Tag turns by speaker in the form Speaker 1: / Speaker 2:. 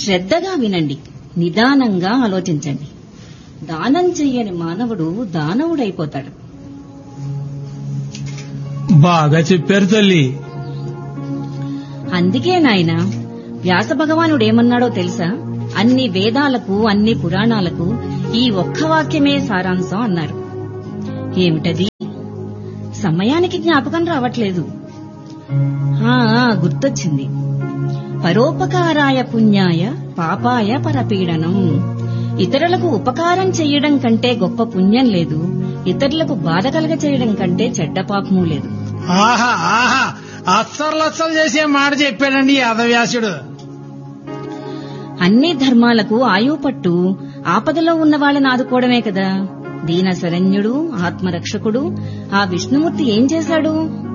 Speaker 1: శ్రద్ధగా వినండి నిదానంగా ఆలోచించండి దానం చెయ్యని మానవుడు దానవుడైపోతాడు
Speaker 2: బాగా చెప్పారు తల్లి
Speaker 1: అందుకే నాయన వ్యాస భగవానుడు ఏమన్నాడో తెలుసా అన్ని వేదాలకు అన్ని పురాణాలకు ఈ ఒక్క వాక్యమే సారాంశం అన్నారు ఏమిటది సమయానికి జ్ఞాపకం రావట్లేదు ఆ ఆ, గుర్తొచ్చింది పరోపకారాయ పుణ్యాయ పాపాయ పరపీడనం ఇతరులకు ఉపకారం చేయడం కంటే గొప్ప పుణ్యం లేదు ఇతరులకు బాధ కలగ చేయడం కంటే చెడ్డ పాపము లేదు
Speaker 2: ఆహా ఆహా అచ్చర్లచ్చలు చేసే మాట చెప్పాడండి యాదవ్యాసుడు
Speaker 1: అన్ని ధర్మాలకు ఆయువు పట్టు ఆపదలో ఉన్న వాళ్ళని ఆదుకోవడమే కదా దీన శరణ్యుడు ఆత్మరక్షకుడు ఆ విష్ణుమూర్తి ఏం చేశాడు